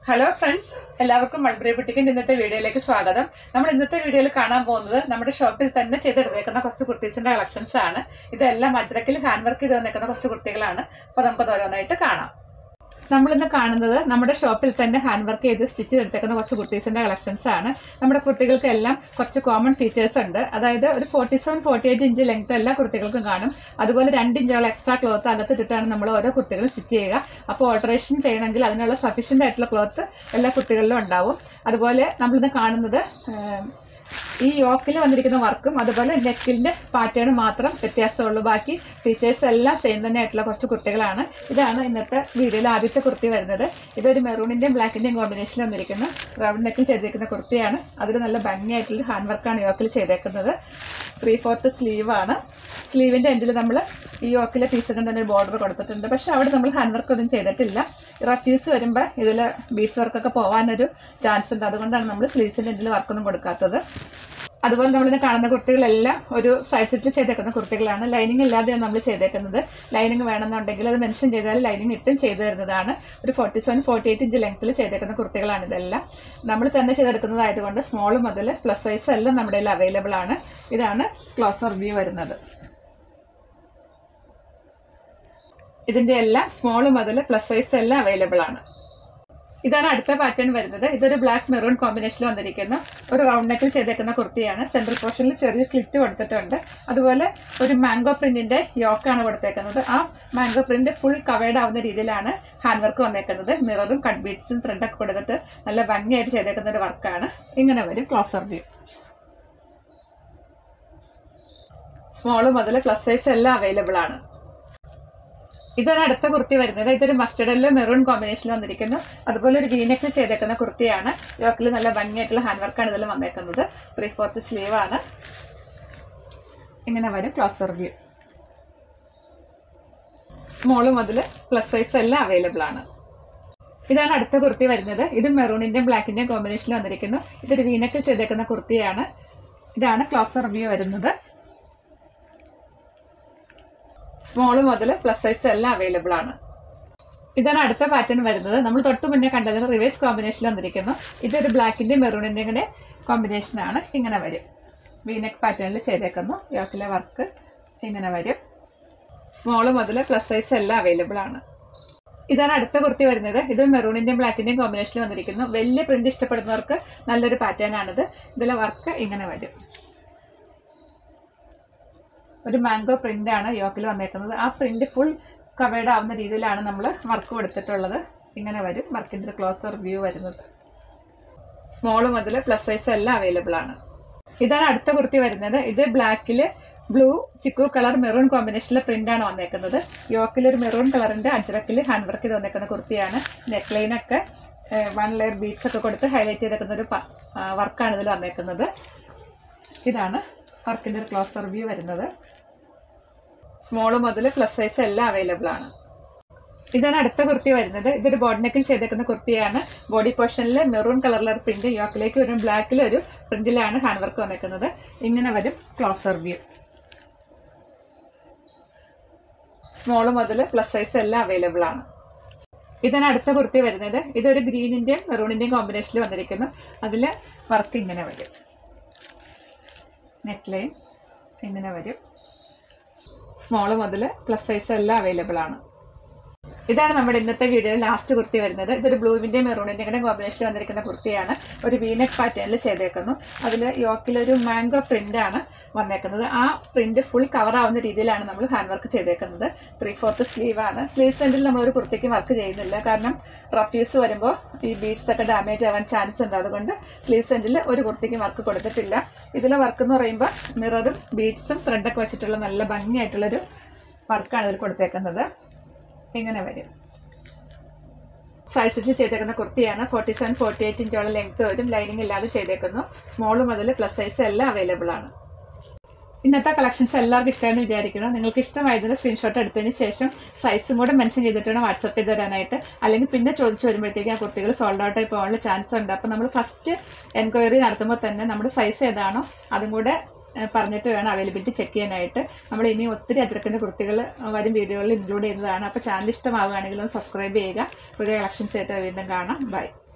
hello friends എല്ലാവർക്കും mulberry ബുട്ടിക്കിന്റെ ഇന്നത്തെ വീഡിയോയിലേക്ക് സ്വാഗതം നമ്മൾ ഇന്നത്തെ വീഡിയോയിൽ കാണാൻ പോകുന്നത് നമ്മുടെ ഷോപ്പിൽ തന്നെ ചെയ്തെടുത്തേക്കുന്ന കുറച്ച് കുർത്തീസിന്റെ കളക്ഷൻസ് ആണ് ഇതെല്ലാം മജ്രക്കിൽ ഹാൻഡ് വർക്ക് ചെയ്ത് വന്നേക്കുന്ന കുറച്ച് കുർത്തികളാണ് അപ്പൊ നമുക്ക് ഓരോന്നായിട്ട് കാണാം നമ്മളിന്ന് കാണുന്നത് നമ്മുടെ ഷോപ്പിൽ തന്നെ ഹാൻഡ് വർക്ക് ചെയ്ത് സ്റ്റിച്ച് ചെയ്തെടുത്തേക്കുന്ന കുറച്ച് കുർത്തീസിന്റെ കളക്ഷൻസ് ആണ് നമ്മുടെ കുർത്തികൾക്കെല്ലാം കുറച്ച് കോമൺ ഫീച്ചേഴ്സ് ഉണ്ട് അതായത് ഒരു forty seven forty eight inch length എല്ലാ കുർത്തികൾക്കും കാണും അതുപോലെ രണ്ട് ഇഞ്ചോളം എക്സ്ട്രാ ക്ലോത്ത് അകത്തിട്ടിട്ടാണ് നമ്മൾ ഓരോ കുർത്തികളും സ്റ്റിച്ച് ചെയ്യുക അപ്പോൾ ഓൾട്ടറേഷൻ ചെയ്യണമെങ്കിൽ അതിനുള്ള സഫീഷ്യൻ്റ് ആയിട്ടുള്ള ക്ലോത്ത് എല്ലാ കുർത്തികളിലും ഉണ്ടാവും അതുപോലെ നമ്മളിന്ന് കാണുന്നത് ഏം, ഈ യോക്കിൽ വന്നിരിക്കുന്ന വർക്കും അതുപോലെ നെക്കിന്റെ പാറ്റേൺ മാത്രം വ്യത്യാസമുള്ളൂ ബാക്കി ഫീച്ചേഴ്സ് എല്ലാം സെയിം തന്നെ ആയിട്ടുള്ള കുറച്ച് കുർത്തികളാണ് ഇതാണ് ഇന്നത്തെ വീഡിയോയിൽ ആദ്യത്തെ കുർത്തി വരുന്നത് ഇതൊരു മെറൂണിന്റെയും ബ്ലാക്കിന്റെയും കോമ്പിനേഷനിൽ വന്നിരിക്കുന്ന റൗണ്ട് നെക്കിൽ ചെയ്തിരിക്കുന്ന കുർത്തിയാണ് അതിൽ നല്ല ഭംഗിയായിട്ടുള്ള ഹാൻഡ് വർക്കാണ് യോക്കിൽ ചെയ്തേക്കുന്നത് ത്രീ ഫോർത്ത് സ്ലീവ് ആണ് സ്ലീവിന്റെ എൻഡിൽ നമ്മൾ ഈ യോക്കിലെ പീസ് കൊണ്ട് തന്നെ ഒരു ബോർഡർ കൊടുത്തിട്ടുണ്ട് പക്ഷെ അവിടെ നമ്മൾ ഹാൻഡ് വർക്ക് ഒന്നും ചെയ്തിട്ടില്ല റഫ്യൂസ് വരുമ്പോൾ ഇതിൽ ബീഡ്സ് വർക്കൊക്കെ പോകാനൊരു ചാൻസ് ഉണ്ട് അതുകൊണ്ടാണ് നമ്മൾ സ്ലീവ്സിന്റെ എൻഡിൽ വർക്കൊന്നും കൊടുക്കാത്തത് അതുപോലെ നമ്മളിന്ന് കാണുന്ന കുർത്തികളെല്ലാം ഒരു സൈഡ് സെറ്റിൽ ചെയ്തേക്കുന്ന കുർത്തികളാണ് ലൈനിങ് ഇല്ലാതെയാണ് നമ്മൾ ചെയ്തേക്കുന്നത് ലൈനിങ് വേണമെന്നുണ്ടെങ്കിൽ അത് മെൻഷൻ ചെയ്താൽ ലൈനിങ് ഇട്ടും ചെയ്തു തരുന്നതാണ് ഒരു forty seven forty eight inch ലെങ്ത്തിൽ ചെയ്തേക്കുന്ന കുർത്തികളാണ് ഇതെല്ലാം നമ്മൾ തന്നെ ചെയ്തെടുക്കുന്നതായതുകൊണ്ട് സ്മോൾ മുതൽ പ്ലസ് സൈസ് എല്ലാം നമ്മുടെ കയ്യിൽ അവൈലബിൾ ആണ് ഇതാണ് ക്ലോസർ വ്യൂ വരുന്നത് ഇതിന്റെ എല്ലാം സ്മോൾ മുതൽ പ്ലസ് സൈസ് എല്ലാം അവൈലബിൾ ആണ് ഇതാണ് അടുത്ത പാറ്റേൺ വരുന്നത് ഇതൊരു ബ്ലാക്ക് മെറൂൺ കോമ്പിനേഷനിൽ വന്നിരിക്കുന്ന ഒരു റൗണ്ട് നെക്കിൽ ചെയ്തേക്കുന്ന കുർത്തിയാണ് സെൻട്രൽ പോർഷനിൽ ചെറിയ സ്ലിറ്റ് കൊടുത്തിട്ടുണ്ട് അതുപോലെ ഒരു മാംഗോ പ്രിന്റിന്റെ യോക്കാണ് കൊടുത്തേക്കുന്നത് ആ മാംഗോ പ്രിന്റ് ഫുൾ കവേർഡ് ആവുന്ന രീതിയിലാണ് ഹാൻഡ് വർക്ക് വന്നേക്കുന്നത് മിററും കട്ട് ബീഡ്സും ത്രെഡൊക്കെ കൊടുത്തിട്ട് നല്ല ഭംഗിയായിട്ട് ചെയ്തേക്കുന്ന ഒരു വർക്കാണ് ഇങ്ങനെ വരും ക്ലോസർ വ്യൂ സ്മോള് മുതൽ പ്ലസ് സൈസ് എല്ലാം അവൈലബിൾ ആണ് ഇതാണ് അടുത്ത കുർത്തി വരുന്നത് ഇതൊരു മസ്റ്റർഡ് യെല്ലോ മെറൂൺ കോമ്പിനേഷനിൽ വന്നിരിക്കുന്നു അതുപോലെ ഒരു വീനെക്കിൽ ചെയ്തേക്കുന്ന കുർത്തിയാണ് യോക്കിൽ നല്ല ഭംഗിയായിട്ടുള്ള ഹാൻഡ് വർക്കാണ് ഇതിൽ വന്നേക്കുന്നത് ത്രീ ഫോർത്ത് സ്ലീവ് ആണ് ഇങ്ങനെ വരും ക്ലോസർ വ്യൂ സ്മോള് മുതൽ പ്ലസ് സൈസ് എല്ലാം അവൈലബിൾ ആണ് ഇതാണ് അടുത്ത കുർത്തി വരുന്നത് ഇത് മെറൂണിന്റെയും ബ്ലാക്കിന്റെയും കോമ്പിനേഷനിൽ വന്നിരിക്കുന്നു ഇതൊരു വീനെക്കിൽ ചെയ്തേക്കുന്ന കുർത്തിയാണ് ഇതാണ് ക്ലോസർ വ്യൂ വരുന്നത് സ്മോള് മുതൽ പ്ലസ് സൈസ് എല്ലാം അവൈലബിൾ ആണ് ഇതാണ് അടുത്ത പാറ്റേൺ വരുന്നത് നമ്മൾ തൊട്ട് മുന്നേ കണ്ടതിന് റിവേഴ്സ് കോമ്പിനേഷൻ വന്നിരിക്കുന്നു ഇതൊരു ബ്ലാക്കിന്റെയും മെറൂണിന്റെയും കൂടെ കോമ്പിനേഷൻ ആണ് ഇങ്ങനെ വരും വീനെക്ക് പാറ്റേണിൽ ചെയ്തേക്കുന്നു യോക്കിലെ വർക്ക് ഇങ്ങനെ വരും സ്മോള് മുതൽ പ്ലസ് സൈസ് എല്ലാം അവൈലബിൾ ആണ് ഇതാണ് അടുത്ത കുർത്തി വരുന്നത് ഇത് മെറൂണിന്റെയും ബ്ലാക്കിന്റെയും കോമ്പിനേഷനിൽ വന്നിരിക്കുന്നു വലിയ പ്രിന്റ് ഇഷ്ടപ്പെടുന്നവർക്ക് നല്ലൊരു പാറ്റേൺ ആണിത് ഇതിലെ വർക്ക് ഇങ്ങനെ വരും ഒരു മാംഗോ പ്രിന്റ് ആണ് യോക്കിൽ വന്നേക്കുന്നത് ആ പ്രിന്റ് ഫുൾ കവേർഡ് ആവുന്ന രീതിയിലാണ് നമ്മൾ വർക്ക് കൊടുത്തിട്ടുള്ളത് ഇങ്ങനെ വരും വർക്കിന്റെ ക്ലോസർ വ്യൂ വരുന്നത് സ്മോള് മുതൽ പ്ലസ് സൈസ് എല്ലാം അവൈലബിൾ ആണ് ഇതാണ് അടുത്ത കുർത്തി വരുന്നത് ഇത് ബ്ലാക്കിൽ ബ്ലൂ ചിക്കു കളർ മെറൂൺ കോമ്പിനേഷനിലെ പ്രിന്റ് ആണ് വന്നേക്കുന്നത് യോക്കിൽ ഒരു മെറൂൺ കളറിന്റെ അജ്രക്കിൽ ഹാൻഡ് വർക്ക് ചെയ്ത് വന്നേക്കുന്ന കുർത്തിയാണ് നെക്ക് ലൈനൊക്കെ വൺ ലെയർ ബീഡ്സ് ഒക്കെ കൊടുത്ത് ഹൈലൈറ്റ് ചെയ്തേക്കുന്ന ഒരു വർക്കാണ് ഇതിൽ വന്നേക്കുന്നത് ഇതാണ് വർക്കിന്റെ ഒരു ക്ലോസർ വ്യൂ വരുന്നത് സ്മോള് മുതൽ പ്ലസ് സൈസ് എല്ലാം അവൈലബിൾ ആണ് ഇതാണ് അടുത്ത കുർത്തി വരുന്നത് ഇതൊരു ബോഡി നെക്കിൽ ചെയ്തേക്കുന്ന കുർത്തിയാണ് ബോഡി പോർഷനിൽ മെറൂൺ കളറിലെ ഒരു പ്രിന്റ് യോക്കിലേക്ക് വരും ബ്ലാക്കിൽ ഒരു പ്രിന്റിലാണ് ഹാൻഡ് വർക്ക് വന്നേക്കുന്നത് ഇങ്ങനെ വരും ക്ലോസർ വ്യൂ സ്മോള് മുതൽ പ്ലസ് സൈസ് എല്ലാം അവൈലബിൾ ആണ് ഇതാണ് അടുത്ത കുർത്തി വരുന്നത് ഇതൊരു ഗ്രീനിന്റെയും മെറൂണിന്റെയും കോമ്പിനേഷനിൽ വന്നിരിക്കുന്നു അതിൽ വർക്ക് ഇങ്ങനെ വരും നെക്ക് ലൈൻ ഇങ്ങനെ വരും സ്മോള് മുതൽ പ്ലസ് സൈസ് എല്ലാം അവൈലബിൾ ആണ് ഇതാണ് നമ്മുടെ ഇന്നത്തെ വീഡിയോയിൽ ലാസ്റ്റ് കുർത്തി വരുന്നത് ഇതൊരു ബ്ലൂവിന്റെയും മെറൂണിന്റെയും കൂടെ കോമ്പിനേഷനിൽ വന്നിരിക്കുന്ന കുർത്തിയാണ് ഒരു വീനെക്ക് പാറ്റേണിൽ ചെയ്തേക്കുന്നു അതിൽ യോക്കിലൊരു മാംഗോ പ്രിന്റ് ആണ് വന്നേക്കുന്നത് ആ പ്രിന്റ് ഫുൾ കവർ ആവുന്ന രീതിയിലാണ് നമ്മൾ ഹാൻഡ് വർക്ക് ചെയ്തേക്കുന്നത് ത്രീ ഫോർത്ത് സ്ലീവ് ആണ് സ്ലീവ് സെന്റിൽ നമ്മൾ ഒരു കുർത്തിക്ക് വർക്ക് ചെയ്യുന്നില്ല കാരണം റഫ്യൂസ് വരുമ്പോൾ ഈ ബീഡ്സ് ഒക്കെ ഡാമേജ് ആവാൻ ചാൻസ് ഉണ്ട് അതുകൊണ്ട് സ്ലീവ് സെന്റിൽ ഒരു കുർത്തിക്ക് വർക്ക് കൊടുത്തിട്ടില്ല ഇതിലെ വർക്ക് എന്ന് പറയുമ്പോൾ മിററും ബീഡ്സും ത്രെഡൊക്കെ വെച്ചിട്ടുള്ള നല്ല ഭംഗിയായിട്ടുള്ളൊരു വർക്കാണ് ഇതിൽ കൊടുത്തേക്കുന്നത് ഇങ്ങനെ വരും സൈഡ് സ്റ്റിച്ച് ചെയ്തേക്കുന്ന കുർത്തിയാണ് ഫോർട്ടി സെവൻ ഫോർട്ടി എയ്റ്റ് ഇഞ്ചോളം ലെങ്ത് വരും ലൈനിങ് ഇല്ലാതെ ചെയ്തേക്കുന്നു സ്മോൾ മുതൽ പ്ലസ് സൈസ് എല്ലാം അവൈലബിൾ ആണ് ഇന്നത്തെ കളക്ഷൻസ് എല്ലാവർക്കും ഇഷ്ടമായെന്ന് വിചാരിക്കണം നിങ്ങൾക്ക് ഇഷ്ടമായതിന് സ്ക്രീൻഷോട്ട് എടുത്തതിന് ശേഷം സൈസും കൂടെ മെൻഷൻ ചെയ്തിട്ടാണ് വാട്സപ്പ് ചെയ്ത് തരാനായിട്ട് അല്ലെങ്കിൽ പിന്നെ ചോദിച്ചു വരുമ്പോഴത്തേക്ക് ആ കുർത്തികൾ സോൾഡ് ഔട്ട് ആയി പോകാനുള്ള ചാൻസ് ഉണ്ട് അപ്പോൾ നമ്മൾ ഫസ്റ്റ് എൻക്വയറി നടത്തുമ്പോൾ തന്നെ നമ്മുടെ സൈസ് ഏതാണോ അതും കൂടെ ഏഹ് പറഞ്ഞിട്ട് വേണം അവൈലബിലിറ്റി ചെക്ക് ചെയ്യാനായിട്ട് നമ്മൾ ഇനി ഒത്തിരി അതിരക്കിൻ്റെ കുർത്തികൾ വരും വീഡിയോകളിൽ ഇൻക്ലൂഡ് ചെയ്യുന്നതാണ് അപ്പോൾ ചാനൽ ഇഷ്ടമാവുകയാണെങ്കിൽ ഒന്ന് സബ്സ്ക്രൈബ് ചെയ്യുക പുതിയ കളക്ഷൻസ് ആയിട്ട് വീണ്ടും കാണാം ബൈ